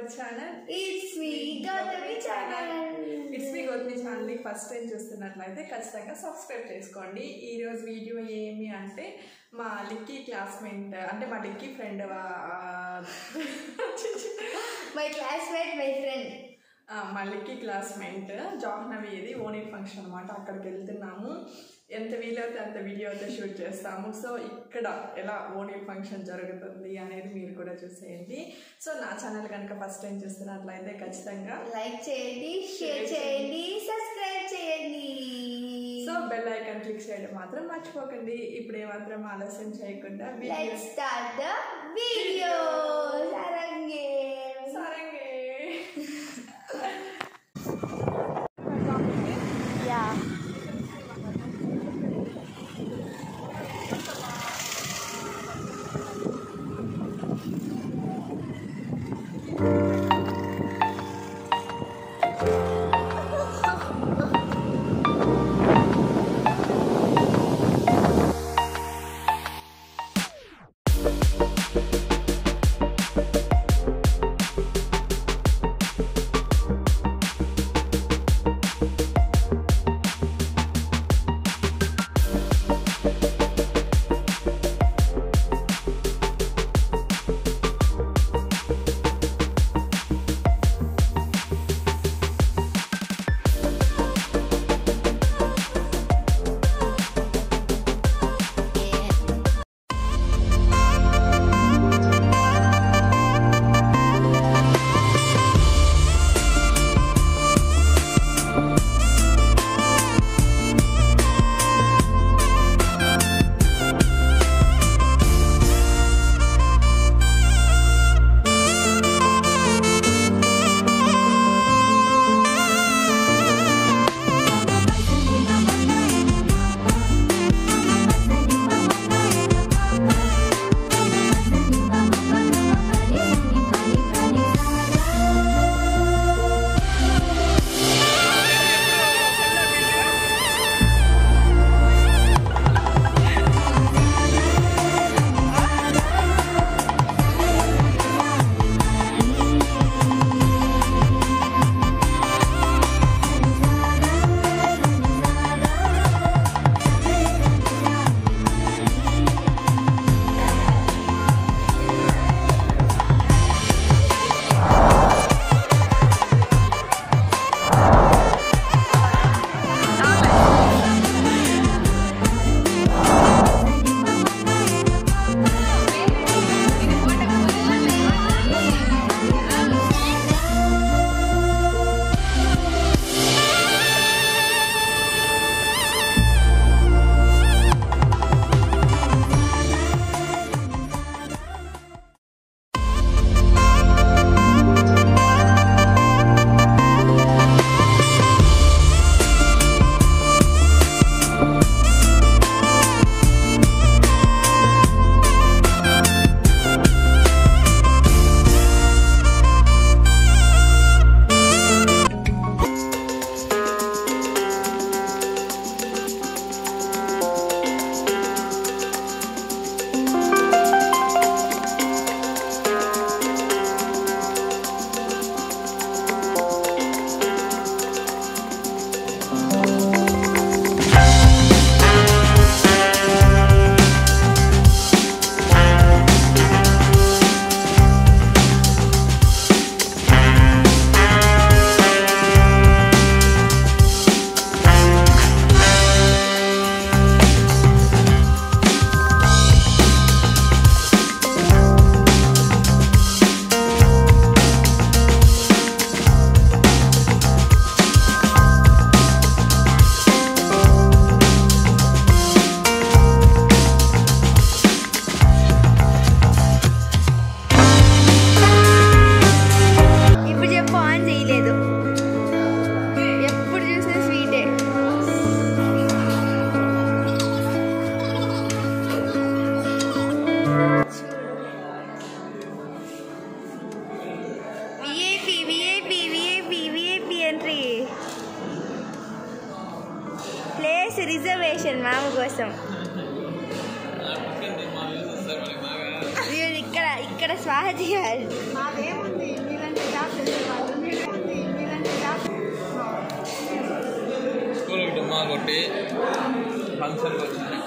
hour channel it's me Gautami channel it's me Gautami ఛానల్ని first time చూస్తున్నట్లయితే ఖచ్చితంగా సబ్స్క్రైబ్ చేసుకోండి ఈ రోజు వీడియో ఏమి అంటే మా లిక్కీ క్లాస్మేట్ అంటే మా Likki friend my classmate my friend మా లిక్కీ క్లాస్మేట్ జాహ్నవి ఇది ఓనీ ఫంక్షన్ అనమాట అక్కడికి వెళ్తున్నాము ఎంత వీలైతే అంత వీడియో అయితే షూట్ చేస్తాము సో ఇక్కడ ఎలా ఓనీ ఫంక్షన్ జరుగుతుంది అనేది మీరు కూడా చూసేయండి సో నా ఛానల్ కనుక ఫస్ట్ టైం చూస్తున్నట్లయితే ఖచ్చితంగా లైక్ చేయండి షేర్ చేయండి సబ్స్క్రైబ్ చేయండి సో బెల్ ఐకాన్ క్లిక్ చేయడం మాత్రం మర్చిపోకండి ఇప్పుడు ఏమాత్రం ఆలస్యం చేయకుండా let's video start the video సరంగే సరంగే యా ఇప్పుడు చెప్పు ఆన్ చేయలేదు ఎప్పుడు చూసినా స్వీటే VIP VIP VIP VIP entry place reservation మామ కోసం వీడు ఇక్కడ ఇక్కడ స్వాహ చేయాలి మాదేముంది మీరంటే స్కూల్కి డుమ్మా కొట్టి ఫంక్షన్కి వచ్చింది